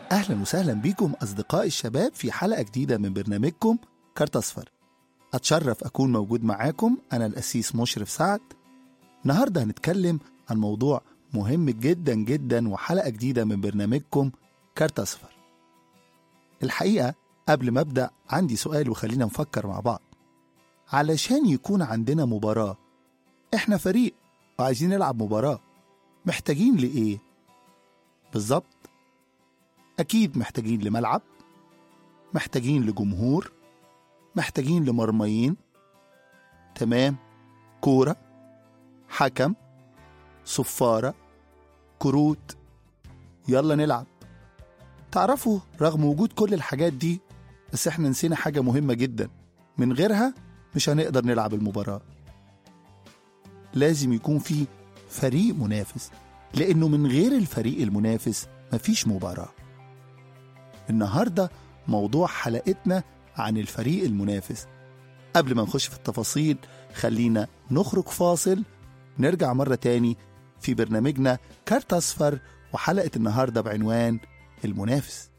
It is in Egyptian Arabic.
أهلا وسهلا بيكم أصدقائي الشباب في حلقة جديدة من برنامجكم كارت أصفر أتشرف أكون موجود معاكم أنا الأسيس مشرف سعد النهاردة هنتكلم عن موضوع مهم جدا جدا وحلقة جديدة من برنامجكم كارت أصفر الحقيقة قبل ما أبدأ عندي سؤال وخلينا نفكر مع بعض علشان يكون عندنا مباراة إحنا فريق وعايزين نلعب مباراة محتاجين لإيه؟ بالظبط أكيد محتاجين لملعب محتاجين لجمهور محتاجين لمرميين تمام كورة حكم صفارة كروت يلا نلعب تعرفوا رغم وجود كل الحاجات دي بس احنا نسينا حاجة مهمة جدا من غيرها مش هنقدر نلعب المباراة لازم يكون في فريق منافس لأنه من غير الفريق المنافس مفيش مباراة النهاردة موضوع حلقتنا عن الفريق المنافس قبل ما نخش في التفاصيل خلينا نخرج فاصل نرجع مرة تاني في برنامجنا كارت أصفر وحلقة النهاردة بعنوان المنافس